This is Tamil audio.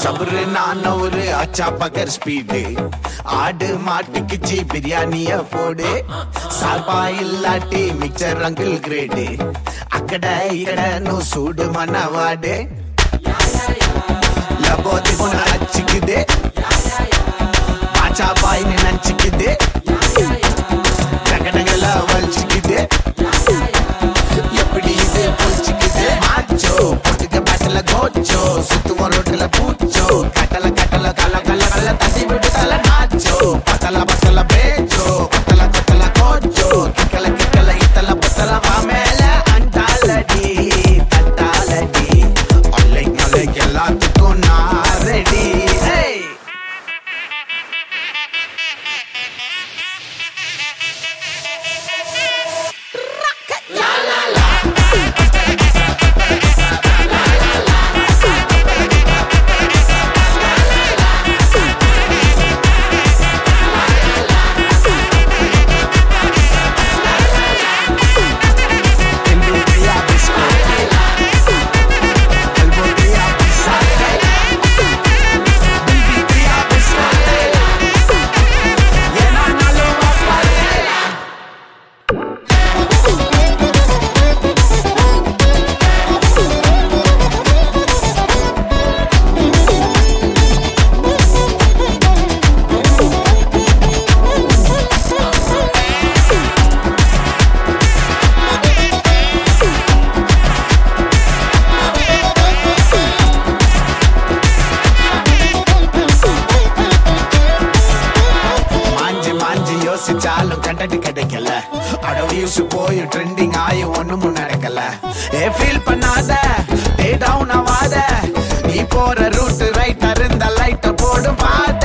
சபரு நான் ஒரு அச்சா பகர் ஸ்பீடு ஆடு மாட்டுக்குச்சி பிரியாணிய போடு சால்பா இல்லாட்டி மிக்சர் அங்கிள் கிரேடு అక్కడ ఇక్కడ నువ్వు చూడు మనవాడే లబోది మొన్న అచ్చికిదే బాచా బాయిని నంచికిదే డగడగల వల్చికిదే எப்படி இது பொழிச்சுக்குது மாச்சோ பொட்டுக்க பட்டல கோச்சோ சுத்துவ ரோட்டுல பூச்சோ கட்டல கட்டல கல கல கல தட்டி விட்டு தல நாச்சோ பத்தல பத்தல பேச்சோ கொத்தல கொத்தல கோச்சோ கிக்கல கிக்கல இத்தல பத்தல வா மேல அண்டாலடி தட்டாலடி ஒல்லை கொலை எல்லாத்துக்கும் நான் ready hey! El botella disco El botella pisate Baby tria pisate Llena na lo mapate மாஞ்சி மாஞ்சி யோசிச்சாலும் கண்டட்டு கிடைக்கல அட வியூஸ் போய் ட்ரெண்டிங் ஆயி ஒண்ணுமும் நடக்கல ஏ ஃபீல் பண்ணாத டே டவுன் ஆவாத நீ போற ரூட் ரைட் இருந்தா லைட்ட போடும் பாத